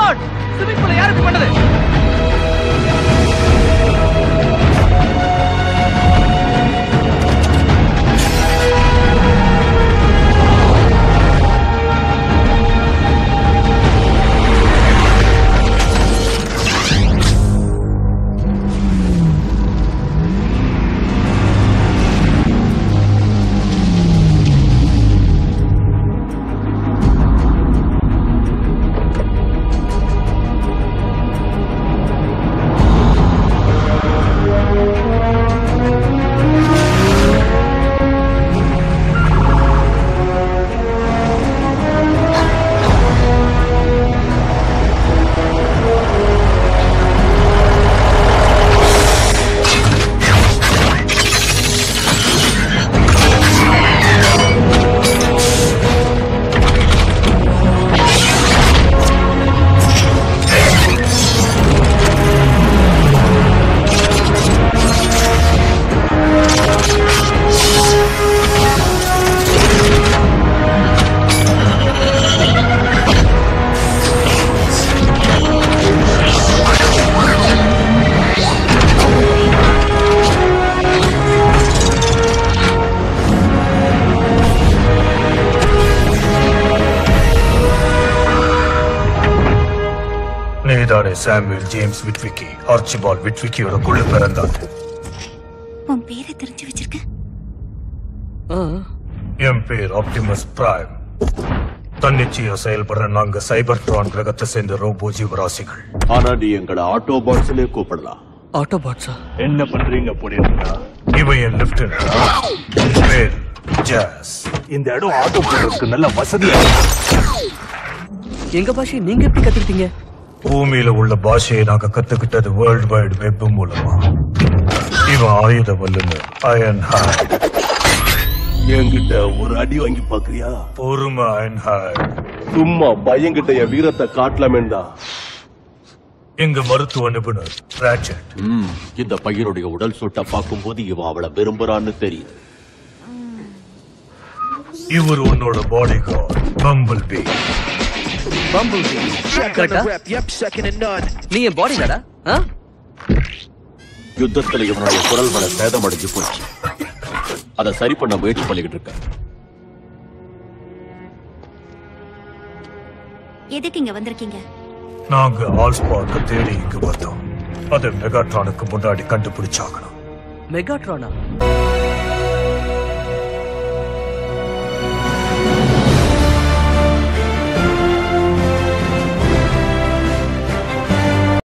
God swimming பூல யாருக்கு பண்ணது நீதானே சாமுவேல் ஜேம்ஸ் விட்விக்கி ஆர்ச்சிபால் விட்விக்கியோட குழு பிறந்தார் உன் பேரை தெரிஞ்சு வச்சிருக்க என் பேர் ஆப்டிமஸ் பிரைம் தன்னிச்சையா செயல்படுற நாங்க சைபர்ட்ரான் கிரகத்தை சேர்ந்த ரோபோ ஜீவராசிகள் ஆனா நீ எங்களை ஆட்டோபாட்ஸ்னே கூப்பிடலாம் ஆட்டோபாட்ஸா என்ன பண்றீங்க புரியுதுங்களா இவன் என் லெப்டினன்ட் பேர் ஜாஸ் இந்த இடம் ஆட்டோ போடுறதுக்கு நல்ல வசதியா எங்க பாஷை நீங்க எப்படி கத்துக்கிட்டீங்க பூமியில உள்ள பாஷையை நாங்க கத்துக்கிட்டது வேர்ல்ட் வைடு வெப் மூலமா இவன் ஆயுத வல்லுநர் அயன் ஹாய் என்கிட்ட ஒரு அடி வாங்கி பாக்குறியா பொறுமை அயன் ஹாய் சும்மா பையன்கிட்ட என் வீரத்தை காட்டலாமேன்னு தான் எங்க மருத்துவ நிபுணர் ராச்சட் ம், இந்த பையனுடைய உடல் சுட்ட பார்க்கும்போது இவன் அவளை விரும்புறான்னு தெரியுது இவர் உன்னோட body guard bumble bee bumble கரெக்டா நீ என் பாடி தாடா யுத்தத்துல இவனுடைய குரல் வள சேதமடைஞ்சு போச்சு அதை சரி பண்ண முயற்சி பண்ணிக்கிட்டு இருக்கேன் எதுக்கு இங்க வந்திருக்கீங்க நாங்க ஆல்ஸ்பார்க்க தேடி இங்கு வந்தோம் அதை மெகாட்ரானுக்கு முன்னாடி கண்டுபிடிச்சாகணும் மெகாட்ரானா